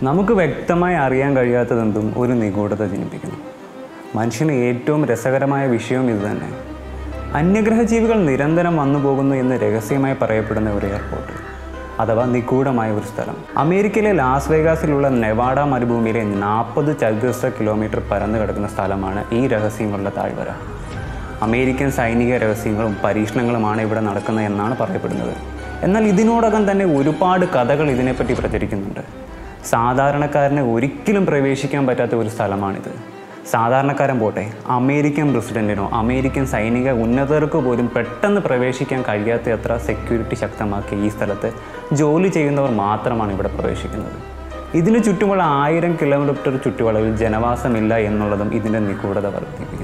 നമുക്ക് വ്യക്തമായി അറിയാൻ കഴിയാത്തതെന്തും ഒരു നിഗൂഢത ജനിപ്പിക്കുന്നു മനുഷ്യന് ഏറ്റവും രസകരമായ വിഷയവും ഇതുതന്നെ അന്യഗ്രഹ ജീവികൾ നിരന്തരം വന്നു പോകുന്നു എന്ന് രഹസ്യമായി പറയപ്പെടുന്ന ഒരു എയർപോർട്ട് അഥവാ നിഗൂഢമായ ഒരു സ്ഥലം അമേരിക്കയിലെ ലാസ് വേഗാസിലുള്ള നെവാഡ മരുഭൂമിയിലെ നാൽപ്പത് ചതുരശ്ര കിലോമീറ്റർ പരന്നു കിടക്കുന്ന സ്ഥലമാണ് ഈ രഹസ്യങ്ങളുടെ താഴ്വര അമേരിക്കൻ സൈനിക രഹസ്യങ്ങളും പരീക്ഷണങ്ങളുമാണ് ഇവിടെ നടക്കുന്നത് എന്നാണ് പറയപ്പെടുന്നത് എന്നാൽ ഇതിനോടകം തന്നെ ഒരുപാട് കഥകൾ ഇതിനെപ്പറ്റി പ്രചരിക്കുന്നുണ്ട് സാധാരണക്കാരന് ഒരിക്കലും പ്രവേശിക്കാൻ പറ്റാത്ത ഒരു സ്ഥലമാണിത് സാധാരണക്കാരൻ പോട്ടെ അമേരിക്കൻ പ്രസിഡന്റിനോ അമേരിക്കൻ സൈനിക ഉന്നതർക്കോ പോലും പെട്ടെന്ന് പ്രവേശിക്കാൻ കഴിയാത്തത്ര സെക്യൂരിറ്റി ശക്തമാക്കിയ ഈ സ്ഥലത്ത് ജോലി ചെയ്യുന്നവർ മാത്രമാണ് ഇവിടെ പ്രവേശിക്കുന്നത് ഇതിനു ചുറ്റുമുള്ള ആയിരം കിലോമീറ്റർ ചുറ്റുവളവിൽ ജനവാസമില്ല എന്നുള്ളതും ഇതിൻ്റെ നിഗൂഢത വർദ്ധിപ്പിക്കുന്നു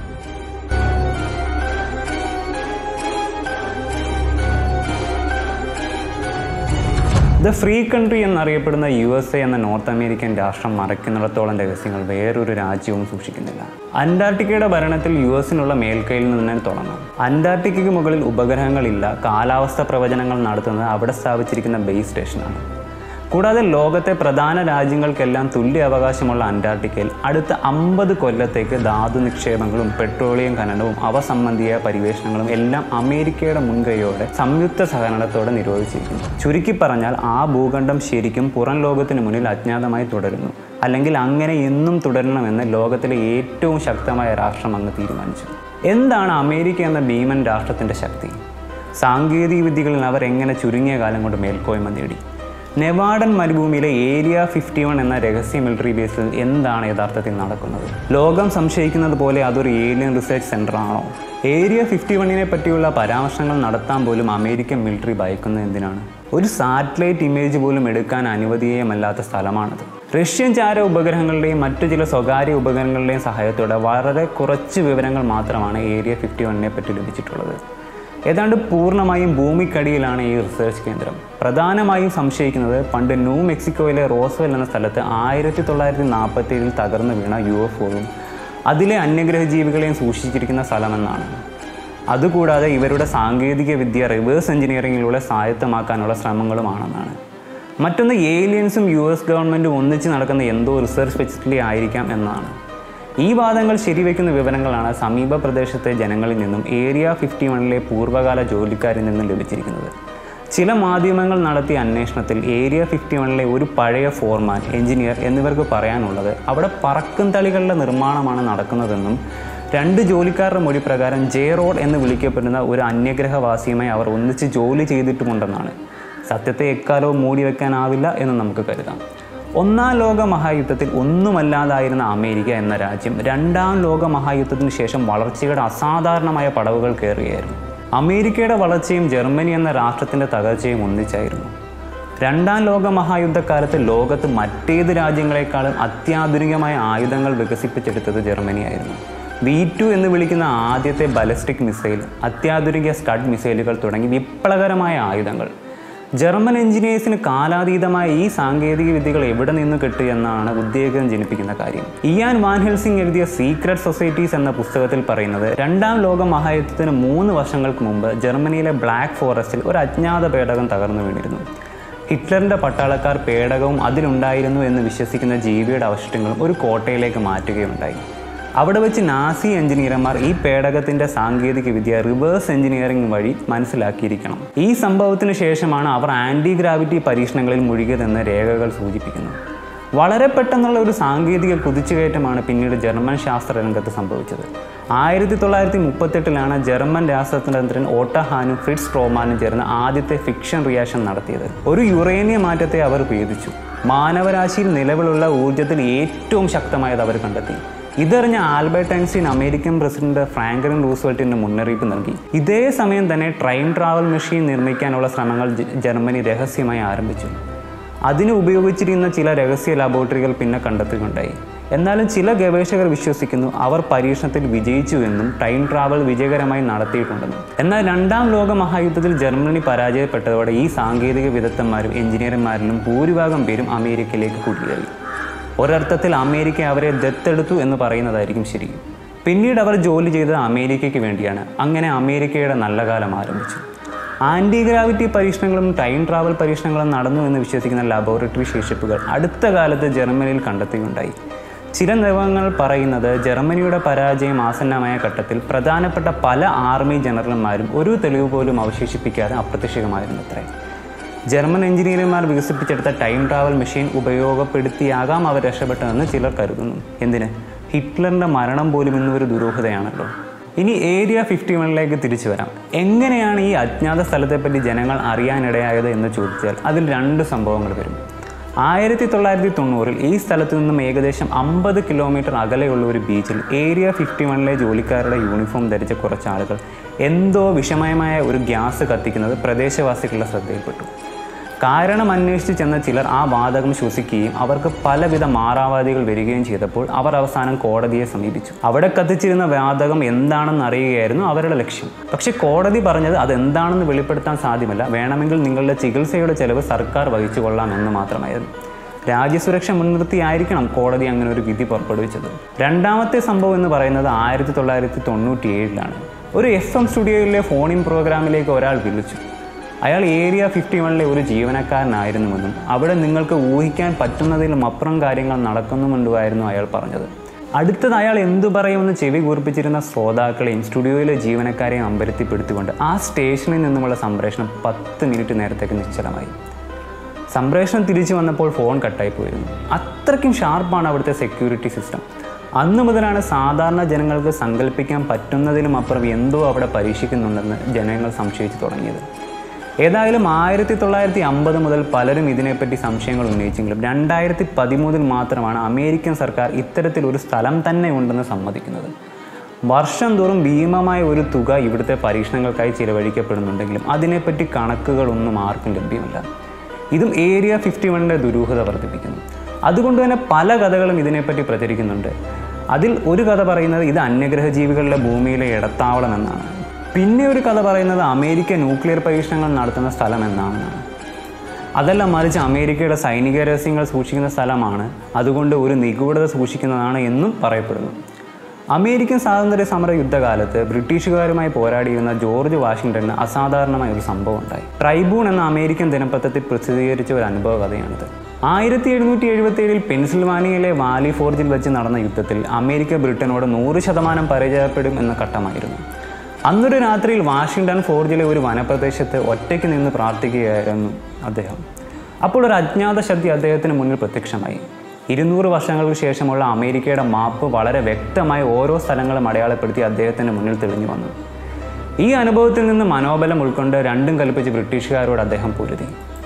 ദ ഫ്രീ കൺട്രി എന്നറിയപ്പെടുന്ന യു എസ് എ എന്ന നോർത്ത് അമേരിക്കൻ രാഷ്ട്രം മറയ്ക്കുന്നിടത്തോളം രഹസ്യങ്ങൾ വേറൊരു രാജ്യവും സൂക്ഷിക്കുന്നില്ല അന്റാർട്ടിക്കയുടെ ഭരണത്തിൽ യു എസിനുള്ള മേൽക്കൈയിൽ നിന്ന് തുടങ്ങാം അന്റാർട്ടിക്കയ്ക്ക് മുകളിൽ ഉപഗ്രഹങ്ങളില്ല കാലാവസ്ഥ പ്രവചനങ്ങൾ നടത്തുന്നത് അവിടെ സ്ഥാപിച്ചിരിക്കുന്ന ബേസ് സ്റ്റേഷനാണ് കൂടാതെ ലോകത്തെ പ്രധാന രാജ്യങ്ങൾക്കെല്ലാം തുല്യ അവകാശമുള്ള അന്റാർട്ടിക്കയിൽ അടുത്ത അമ്പത് കൊല്ലത്തേക്ക് ധാതു നിക്ഷേപങ്ങളും പെട്രോളിയം ഖനനവും അവ സംബന്ധിയായ പരിവേഷണങ്ങളും എല്ലാം അമേരിക്കയുടെ മുൻകൈയോടെ സംയുക്ത സഹകരണത്തോടെ നിരോധിച്ചിരിക്കുന്നു ചുരുക്കി പറഞ്ഞാൽ ആ ഭൂഖണ്ഡം ശരിക്കും പുറം ലോകത്തിന് മുന്നിൽ അജ്ഞാതമായി തുടരുന്നു അല്ലെങ്കിൽ അങ്ങനെ എന്നും തുടരണമെന്ന് ലോകത്തിലെ ഏറ്റവും ശക്തമായ രാഷ്ട്രം അങ്ങ് തീരുമാനിച്ചു എന്താണ് അമേരിക്ക എന്ന ഭീമൻ രാഷ്ട്രത്തിൻ്റെ ശക്തി സാങ്കേതിക വിദ്യകളിൽ അവർ എങ്ങനെ ചുരുങ്ങിയ കാലം കൊണ്ട് മേൽക്കോയ്മ നേടി നെവാഡൻ മരുഭൂമിയിലെ ഏരിയ ഫിഫ്റ്റി വൺ എന്ന രഹസ്യ മിലിറ്ററി ബേസിൽ എന്താണ് യഥാർത്ഥത്തിൽ നടക്കുന്നത് ലോകം സംശയിക്കുന്നത് പോലെ അതൊരു ഏലിയൻ റിസർച്ച് സെൻ്റർ ആണോ ഏരിയ ഫിഫ്റ്റി വണ്ണിനെ പറ്റിയുള്ള പരാമർശങ്ങൾ നടത്താൻ പോലും അമേരിക്കൻ മിലിറ്ററി ഭയക്കുന്നത് എന്തിനാണ് ഒരു സാറ്റലൈറ്റ് ഇമേജ് പോലും എടുക്കാൻ അനുവദീയമല്ലാത്ത സ്ഥലമാണത് റഷ്യൻ ചാര ഉപഗ്രഹങ്ങളുടെയും മറ്റു ചില സ്വകാര്യ ഉപഗ്രഹങ്ങളുടെയും സഹായത്തോടെ വളരെ കുറച്ച് വിവരങ്ങൾ മാത്രമാണ് ഏരിയ ഫിഫ്റ്റി വണ്ണിനെ പറ്റി ലഭിച്ചിട്ടുള്ളത് ഏതാണ്ട് പൂർണ്ണമായും ഭൂമിക്കടിയിലാണ് ഈ റിസർച്ച് കേന്ദ്രം പ്രധാനമായും സംശയിക്കുന്നത് പണ്ട് ന്യൂ മെക്സിക്കോയിലെ റോസ്വെൽ എന്ന സ്ഥലത്ത് ആയിരത്തി തൊള്ളായിരത്തി നാൽപ്പത്തി ഏഴിൽ തകർന്നു വീണ യു എഫ് ഒയും അതിലെ അന്യഗ്രഹ ജീവികളെയും സൂക്ഷിച്ചിരിക്കുന്ന സ്ഥലമെന്നാണ് അതുകൂടാതെ ഇവരുടെ സാങ്കേതിക വിദ്യ റിവേഴ്സ് എഞ്ചിനീയറിംഗിലൂടെ സ്വായത്തമാക്കാനുള്ള ശ്രമങ്ങളുമാണെന്നാണ് മറ്റൊന്ന് ഏലിയൻസും യു എസ് ഗവൺമെൻറ്റും ഒന്നിച്ച് നടക്കുന്ന എന്തോ റിസർച്ച് ഫെസിലിറ്റി ആയിരിക്കാം എന്നാണ് ഈ വാദങ്ങൾ ശരിവെക്കുന്ന വിവരങ്ങളാണ് സമീപ പ്രദേശത്തെ ജനങ്ങളിൽ നിന്നും ഏരിയ ഫിഫ്റ്റി വണ്ണിലെ പൂർവ്വകാല ജോലിക്കാരിൽ നിന്നും ലഭിച്ചിരിക്കുന്നത് ചില മാധ്യമങ്ങൾ നടത്തിയ അന്വേഷണത്തിൽ ഏരിയ ഫിഫ്റ്റി വണ്ണിലെ ഒരു പഴയ ഫോർമാൻ എഞ്ചിനീയർ എന്നിവർക്ക് പറയാനുള്ളത് അവിടെ പറക്കും തളികളുടെ നിർമ്മാണമാണ് നടക്കുന്നതെന്നും രണ്ട് ജോലിക്കാരുടെ മൊഴി പ്രകാരം ജെ റോഡ് എന്ന് വിളിക്കപ്പെടുന്ന ഒരു അന്യഗ്രഹവാസിയുമായി അവർ ഒന്നിച്ച് ജോലി ചെയ്തിട്ടുമുണ്ടെന്നാണ് സത്യത്തെ എക്കാലവും മൂടി വെക്കാനാവില്ല എന്ന് നമുക്ക് കരുതാം ഒന്നാം ലോക മഹായുദ്ധത്തിൽ ഒന്നുമല്ലാതായിരുന്ന അമേരിക്ക എന്ന രാജ്യം രണ്ടാം ലോക മഹായുദ്ധത്തിന് ശേഷം വളർച്ചയുടെ അസാധാരണമായ പടവുകൾ കയറുകയായിരുന്നു അമേരിക്കയുടെ വളർച്ചയും ജർമ്മനി എന്ന രാഷ്ട്രത്തിൻ്റെ തകർച്ചയും ഒന്നിച്ചായിരുന്നു രണ്ടാം ലോക മഹായുദ്ധക്കാലത്ത് ലോകത്ത് മറ്റേത് രാജ്യങ്ങളെക്കാളും അത്യാധുനികമായ ആയുധങ്ങൾ വികസിപ്പിച്ചെടുത്തത് ജർമ്മനിയായിരുന്നു വി ടു എന്ന് വിളിക്കുന്ന ആദ്യത്തെ ബലസ്റ്റിക് മിസൈൽ അത്യാധുനിക സ്കഡ് മിസൈലുകൾ തുടങ്ങി വിപ്ലവകരമായ ആയുധങ്ങൾ ജർമ്മൻ എഞ്ചിനീയേഴ്സിന് കാലാതീതമായ ഈ സാങ്കേതിക വിദ്യകൾ എവിടെ നിന്ന് കിട്ടി എന്നാണ് ഉദ്വേഗം ജനിപ്പിക്കുന്ന കാര്യം ഇയാൻ വാൻ ഹെൽസിംഗ് എഴുതിയ സീക്രട്ട് സൊസൈറ്റീസ് എന്ന പുസ്തകത്തിൽ പറയുന്നത് രണ്ടാം ലോക മഹായുദ്ധത്തിന് മൂന്ന് വർഷങ്ങൾക്ക് മുമ്പ് ജർമ്മനിയിലെ ബ്ലാക്ക് ഫോറസ്റ്റിൽ ഒരു അജ്ഞാത പേടകം തകർന്നു വീണിരുന്നു ഹിറ്റ്ലറിൻ്റെ പട്ടാളക്കാർ പേടകവും അതിലുണ്ടായിരുന്നു എന്ന് വിശ്വസിക്കുന്ന ജീവിയുടെ അവശിഷ്ടങ്ങളും ഒരു കോട്ടയിലേക്ക് മാറ്റുകയുണ്ടായി അവിടെ വെച്ച് നാസി എഞ്ചിനീയർമാർ ഈ പേടകത്തിന്റെ സാങ്കേതിക വിദ്യ റിവേഴ്സ് എഞ്ചിനീയറിംഗ് വഴി മനസ്സിലാക്കിയിരിക്കണം ഈ സംഭവത്തിന് ശേഷമാണ് അവർ ആന്റി ഗ്രാവിറ്റി പരീക്ഷണങ്ങളിൽ മുഴുകിയതെന്ന് രേഖകൾ സൂചിപ്പിക്കുന്നു വളരെ പെട്ടെന്നുള്ള ഒരു സാങ്കേതിക കുതിച്ചുകയറ്റമാണ് പിന്നീട് ജർമ്മൻ ശാസ്ത്ര രംഗത്ത് സംഭവിച്ചത് ആയിരത്തി തൊള്ളായിരത്തി മുപ്പത്തെട്ടിലാണ് ജർമ്മൻ രാസതന്ത്രജ്ഞൻ ഓട്ടഹാനും ഫ്രിഡ്സ് സ്ട്രോമാനും ചേർന്ന് ആദ്യത്തെ ഫിക്ഷൻ റിയാക്ഷൻ നടത്തിയത് ഒരു യുറേനിയം മാറ്റത്തെ അവർ ഭേദിച്ചു മാനവരാശിയിൽ നിലവിലുള്ള ഊർജ്ജത്തിൽ ഏറ്റവും ശക്തമായത് അവർ കണ്ടെത്തി ഇതറിഞ്ഞ Albert Einstein American president Franklin റൂസ്വെൽറ്റിന് മുന്നറിയിപ്പ് നൽകി ഇതേ സമയം തന്നെ ട്രെയിൻ ട്രാവൽ മെഷീൻ നിർമ്മിക്കാനുള്ള ശ്രമങ്ങൾ ജ- ജർമ്മനി രഹസ്യമായി ആരംഭിച്ചു അതിന് ഉപയോഗിച്ചിരുന്ന ചില രഹസ്യ ലബോറട്ടറികൾ പിന്നെ കണ്ടെത്തുകയുണ്ടായി എന്നാലും ചില ഗവേഷകർ വിശ്വസിക്കുന്നു അവർ പരീക്ഷണത്തിൽ വിജയിച്ചു എന്നും ടൈം ട്രാവൽ വിജയകരമായി നടത്തിയിട്ടുണ്ടെന്നും എന്നാൽ രണ്ടാം ലോക മഹായുദ്ധത്തിൽ ജർമ്മനി പരാജയപ്പെട്ടതോടെ ഈ സാങ്കേതിക വിദഗ്ധന്മാരും എഞ്ചിനീയർമാരിലും ഭൂരിഭാഗം പേരും അമേരിക്കയിലേക്ക് കുടിയേറി ഒരർത്ഥത്തിൽ അമേരിക്ക അവരെ ദത്തെടുത്തു എന്ന് പറയുന്നതായിരിക്കും ശരി പിന്നീട് അവർ ജോലി ചെയ്തത് അമേരിക്കയ്ക്ക് വേണ്ടിയാണ് അങ്ങനെ അമേരിക്കയുടെ നല്ല കാലം ആരംഭിച്ചു ആൻറ്റി ഗ്രാവിറ്റി പരീക്ഷണങ്ങളും ടൈം ട്രാവൽ പരീക്ഷണങ്ങളും നടന്നു എന്ന് വിശ്വസിക്കുന്ന ലബോറട്ടറി ശേഷിപ്പുകൾ അടുത്ത കാലത്ത് ജർമ്മനിയിൽ കണ്ടെത്തുകയുണ്ടായി ചില നിയമങ്ങൾ പറയുന്നത് ജർമ്മനിയുടെ പരാജയം ആസന്നമായ ഘട്ടത്തിൽ പ്രധാനപ്പെട്ട പല ആർമി ജനറൽമാരും ഒരു തെളിവ് പോലും അവശേഷിപ്പിക്കാതെ അപ്രത്യക്ഷമായിരുന്നു അത്രേ ജർമ്മൻ എഞ്ചിനീയർമാർ വികസിപ്പിച്ചെടുത്ത ടൈം ട്രാവൽ മെഷീൻ ഉപയോഗപ്പെടുത്തിയാകാം അവർ രക്ഷപ്പെട്ടതെന്ന് ചിലർ കരുതുന്നു എന്തിന് ഹിറ്റ്ലറിൻ്റെ മരണം പോലും ഇന്നൊരു ദുരൂഹതയാണല്ലോ ഇനി ഏരിയ ഫിഫ്റ്റി വണ്ണിലേക്ക് തിരിച്ചു വരാം എങ്ങനെയാണ് ഈ അജ്ഞാത സ്ഥലത്തെപ്പറ്റി ജനങ്ങൾ അറിയാനിടയായത് എന്ന് ചോദിച്ചാൽ അതിൽ രണ്ട് സംഭവങ്ങൾ വരും ആയിരത്തി തൊള്ളായിരത്തി തൊണ്ണൂറിൽ ഈ സ്ഥലത്തു നിന്നും ഏകദേശം അമ്പത് കിലോമീറ്റർ അകലെയുള്ള ഒരു ബീച്ചിൽ ഏരിയ ഫിഫ്റ്റി വണ്ണിലെ ജോലിക്കാരുടെ യൂണിഫോം ധരിച്ച കുറച്ച് ആളുകൾ എന്തോ വിഷമയമായ ഒരു ഗ്യാസ് കത്തിക്കുന്നത് പ്രദേശവാസികളുടെ ശ്രദ്ധയിൽപ്പെട്ടു കാരണം അന്വേഷിച്ച് ചെന്ന ചിലർ ആ വാതകം ശ്വസിക്കുകയും അവർക്ക് പലവിധ മാറാവാദികൾ വരികയും ചെയ്തപ്പോൾ അവർ അവസാനം കോടതിയെ സമീപിച്ചു അവിടെ കത്തിച്ചിരുന്ന വാതകം എന്താണെന്ന് അറിയുകയായിരുന്നു അവരുടെ ലക്ഷ്യം പക്ഷേ കോടതി പറഞ്ഞത് അതെന്താണെന്ന് വെളിപ്പെടുത്താൻ സാധ്യമല്ല വേണമെങ്കിൽ നിങ്ങളുടെ ചികിത്സയുടെ ചെലവ് സർക്കാർ വഹിച്ചു കൊള്ളാം എന്ന് മാത്രമായിരുന്നു രാജ്യസുരക്ഷ മുൻനിർത്തിയായിരിക്കണം കോടതി അങ്ങനെ ഒരു വിധി പുറപ്പെടുവിച്ചത് രണ്ടാമത്തെ സംഭവം എന്ന് പറയുന്നത് ആയിരത്തി തൊള്ളായിരത്തി തൊണ്ണൂറ്റി ഏഴിലാണ് ഒരു എഫ് എം സ്റ്റുഡിയോയിലെ ഫോണിൻ പ്രോഗ്രാമിലേക്ക് ഒരാൾ വിളിച്ചു അയാൾ ഏരിയ ഫിഫ്റ്റി വണ്ണിലെ ഒരു ജീവനക്കാരനായിരുന്നുവെന്നും അവിടെ നിങ്ങൾക്ക് ഊഹിക്കാൻ പറ്റുന്നതിലും അപ്പുറം കാര്യങ്ങൾ നടക്കുന്നുമുണ്ടായിരുന്നു അയാൾ പറഞ്ഞത് അടുത്തത് അയാൾ എന്തു പറയുമെന്ന് ചെവി കൂർപ്പിച്ചിരുന്ന ശ്രോതാക്കളെയും സ്റ്റുഡിയോയിലെ ജീവനക്കാരെയും അമ്പരത്തിപ്പെടുത്തിക്കൊണ്ട് ആ സ്റ്റേഷനിൽ നിന്നുമുള്ള സംപ്രേഷണം പത്ത് മിനിറ്റ് നേരത്തേക്ക് നിശ്ചലമായി സംപ്രേഷണം തിരിച്ചു വന്നപ്പോൾ ഫോൺ കട്ടായി പോയിരുന്നു അത്രയ്ക്കും ഷാർപ്പാണ് അവിടുത്തെ സെക്യൂരിറ്റി സിസ്റ്റം അന്നു മുതലാണ് സാധാരണ ജനങ്ങൾക്ക് സങ്കല്പിക്കാൻ പറ്റുന്നതിലും അപ്പുറം എന്തോ അവിടെ പരീക്ഷിക്കുന്നുണ്ടെന്ന് ജനങ്ങൾ സംശയിച്ചു തുടങ്ങിയത് ഏതായാലും ആയിരത്തി തൊള്ളായിരത്തി അമ്പത് മുതൽ പലരും ഇതിനെപ്പറ്റി സംശയങ്ങൾ ഉന്നയിച്ചെങ്കിലും രണ്ടായിരത്തി പതിമൂന്നിൽ മാത്രമാണ് അമേരിക്കൻ സർക്കാർ ഇത്തരത്തിലൊരു സ്ഥലം തന്നെ ഉണ്ടെന്ന് സമ്മതിക്കുന്നത് വർഷം തോറും ഭീമമായ ഒരു തുക ഇവിടുത്തെ പരീക്ഷണങ്ങൾക്കായി ചിലവഴിക്കപ്പെടുന്നുണ്ടെങ്കിലും അതിനെപ്പറ്റി കണക്കുകളൊന്നും ആർക്കും ലഭ്യമല്ല ഇതും ഏരിയ ഫിഫ്റ്റി വണ്ണിൻ്റെ ദുരൂഹത വർദ്ധിപ്പിക്കുന്നു അതുകൊണ്ട് തന്നെ പല കഥകളും ഇതിനെപ്പറ്റി പ്രചരിക്കുന്നുണ്ട് അതിൽ ഒരു കഥ പറയുന്നത് ഇത് അന്യഗ്രഹ ജീവികളുടെ ഭൂമിയിലെ ഇടത്താവളം എന്നാണ് പിന്നെ ഒരു കഥ പറയുന്നത് അമേരിക്ക ന്യൂക്ലിയർ പരീക്ഷണങ്ങൾ നടത്തുന്ന സ്ഥലം എന്നാണെന്നാണ് അതല്ല മറിച്ച് അമേരിക്കയുടെ സൈനിക രഹസ്യങ്ങൾ സൂക്ഷിക്കുന്ന സ്ഥലമാണ് അതുകൊണ്ട് ഒരു നിഗൂഢത സൂക്ഷിക്കുന്നതാണ് എന്നും പറയപ്പെടുന്നു അമേരിക്കൻ സ്വാതന്ത്ര്യ സമര യുദ്ധകാലത്ത് ബ്രിട്ടീഷുകാരുമായി പോരാടിയിരുന്ന ജോർജ് വാഷിങ്ടണിന് അസാധാരണമായ ഒരു സംഭവം ഉണ്ടായി ട്രൈബൂൺ എന്ന അമേരിക്കൻ ദിനപത്രത്തിൽ പ്രസിദ്ധീകരിച്ച ഒരു അനുഭവ കഥയാണിത് ആയിരത്തി എഴുന്നൂറ്റി എഴുപത്തി ഏഴിൽ പെൻസിൽവാനിയയിലെ വാലി ഫോർജിൽ വെച്ച് നടന്ന യുദ്ധത്തിൽ അമേരിക്ക ബ്രിട്ടനോട് നൂറ് ശതമാനം പരാജയപ്പെടും എന്ന ഘട്ടമായിരുന്നു അന്നൊരു രാത്രിയിൽ വാഷിങ്ടൺ ഫോർജിലെ ഒരു വനപ്രദേശത്ത് ഒറ്റയ്ക്ക് നിന്ന് പ്രാർത്ഥിക്കുകയായിരുന്നു അദ്ദേഹം അപ്പോൾ ഒരു അജ്ഞാത ശക്തി അദ്ദേഹത്തിന് മുന്നിൽ പ്രത്യക്ഷമായി ഇരുന്നൂറ് വർഷങ്ങൾക്ക് ശേഷമുള്ള അമേരിക്കയുടെ മാപ്പ് വളരെ വ്യക്തമായി ഓരോ സ്ഥലങ്ങളും അടയാളപ്പെടുത്തി അദ്ദേഹത്തിന് മുന്നിൽ തെളിഞ്ഞു വന്നു ഈ അനുഭവത്തിൽ നിന്ന് മനോബലം ഉൾക്കൊണ്ട് രണ്ടും കൽപ്പിച്ച് ബ്രിട്ടീഷുകാരോട് അദ്ദേഹം പൊരുതി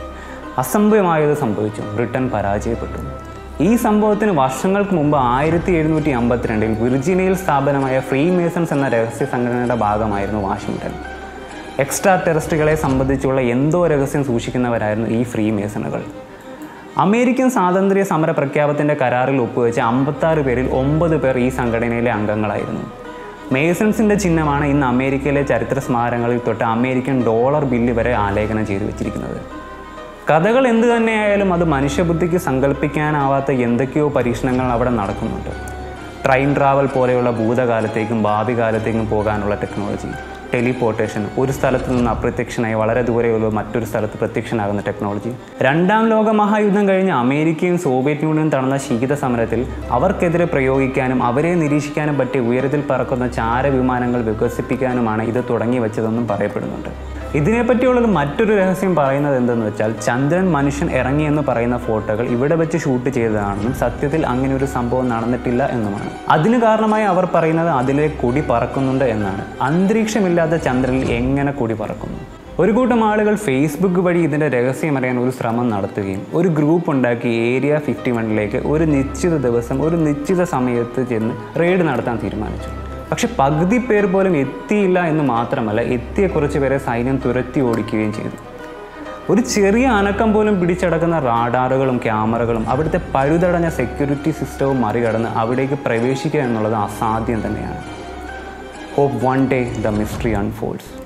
അസംഭവമായത് സംഭവിച്ചു ബ്രിട്ടൻ പരാജയപ്പെട്ടു ഈ സംഭവത്തിന് വർഷങ്ങൾക്ക് മുമ്പ് ആയിരത്തി എഴുന്നൂറ്റി അമ്പത്തിരണ്ടിൽ വിർജീനിയയിൽ സ്ഥാപനമായ ഫ്രീ മേസൺസ് എന്ന രഹസ്യ സംഘടനയുടെ ഭാഗമായിരുന്നു വാഷിങ്ടൺ എക്സ്ട്രാ ടെററിസ്റ്റുകളെ സംബന്ധിച്ചുള്ള എന്തോ രഹസ്യം സൂക്ഷിക്കുന്നവരായിരുന്നു ഈ ഫ്രീ മേസണുകൾ അമേരിക്കൻ സ്വാതന്ത്ര്യ സമര പ്രഖ്യാപനത്തിൻ്റെ കരാറിൽ ഒപ്പുവെച്ച അമ്പത്താറ് പേരിൽ ഒമ്പത് പേർ ഈ സംഘടനയിലെ അംഗങ്ങളായിരുന്നു മേസൺസിൻ്റെ ചിഹ്നമാണ് ഇന്ന് അമേരിക്കയിലെ ചരിത്ര സ്മാരകങ്ങളിൽ തൊട്ട് അമേരിക്കൻ ഡോളർ ബില്ല് വരെ ആലേഖനം ചെയ്തു വെച്ചിരിക്കുന്നത് കഥകൾ എന്തു തന്നെയായാലും അത് മനുഷ്യബുദ്ധിക്ക് സങ്കല്പിക്കാനാവാത്ത എന്തൊക്കെയോ പരീക്ഷണങ്ങൾ അവിടെ നടക്കുന്നുണ്ട് ട്രെയിൻ ട്രാവൽ പോലെയുള്ള ഭൂതകാലത്തേക്കും ഭാവി കാലത്തേക്കും പോകാനുള്ള ടെക്നോളജി ടെലിപ്പോർട്ടേഷൻ ഒരു സ്ഥലത്ത് നിന്ന് അപ്രത്യക്ഷനായി വളരെ ദൂരെയുള്ള മറ്റൊരു സ്ഥലത്ത് പ്രത്യക്ഷനാകുന്ന ടെക്നോളജി രണ്ടാം ലോക മഹായുദ്ധം കഴിഞ്ഞ് അമേരിക്കയും സോവിയറ്റ് യൂണിയനും തടന്ന ശീത സമരത്തിൽ അവർക്കെതിരെ പ്രയോഗിക്കാനും അവരെ നിരീക്ഷിക്കാനും പറ്റിയ ഉയരത്തിൽ പറക്കുന്ന ചാരവിമാനങ്ങൾ വികസിപ്പിക്കാനുമാണ് ഇത് തുടങ്ങി വെച്ചതെന്നും പറയപ്പെടുന്നുണ്ട് ഇതിനെപ്പറ്റിയുള്ളൊരു മറ്റൊരു രഹസ്യം പറയുന്നത് എന്തെന്ന് വെച്ചാൽ ചന്ദ്രൻ മനുഷ്യൻ ഇറങ്ങി എന്ന് പറയുന്ന ഫോട്ടോകൾ ഇവിടെ വെച്ച് ഷൂട്ട് ചെയ്തതാണെന്നും സത്യത്തിൽ അങ്ങനെ ഒരു സംഭവം നടന്നിട്ടില്ല എന്നുമാണ് അതിന് കാരണമായി അവർ പറയുന്നത് അതിലെ കൊടി പറക്കുന്നുണ്ട് എന്നാണ് അന്തരീക്ഷമില്ലാത്ത ചന്ദ്രനിൽ എങ്ങനെ കൊടി പറക്കുന്നു ഒരു കൂട്ടം ആളുകൾ ഫേസ്ബുക്ക് വഴി ഇതിൻ്റെ രഹസ്യം അറിയാൻ ഒരു ശ്രമം നടത്തുകയും ഒരു ഗ്രൂപ്പ് ഉണ്ടാക്കി ഏരിയ ഫിഫ്റ്റി വണ്ണിലേക്ക് ഒരു നിശ്ചിത ദിവസം ഒരു നിശ്ചിത സമയത്ത് ചെന്ന് റെയ്ഡ് നടത്താൻ തീരുമാനിച്ചു പക്ഷെ പകുതി പേർ പോലും എത്തിയില്ല എന്ന് മാത്രമല്ല എത്തിയ കുറച്ച് പേരെ സൈന്യം തുരത്തി ഓടിക്കുകയും ചെയ്തു ഒരു ചെറിയ അനക്കം പോലും പിടിച്ചടക്കുന്ന റാഡാറുകളും ക്യാമറകളും അവിടുത്തെ പഴുതടഞ്ഞ സെക്യൂരിറ്റി സിസ്റ്റവും മറികടന്ന് അവിടേക്ക് പ്രവേശിക്കുക എന്നുള്ളത് അസാധ്യം തന്നെയാണ് hope one day the mystery അൺഫോൾഡ്സ്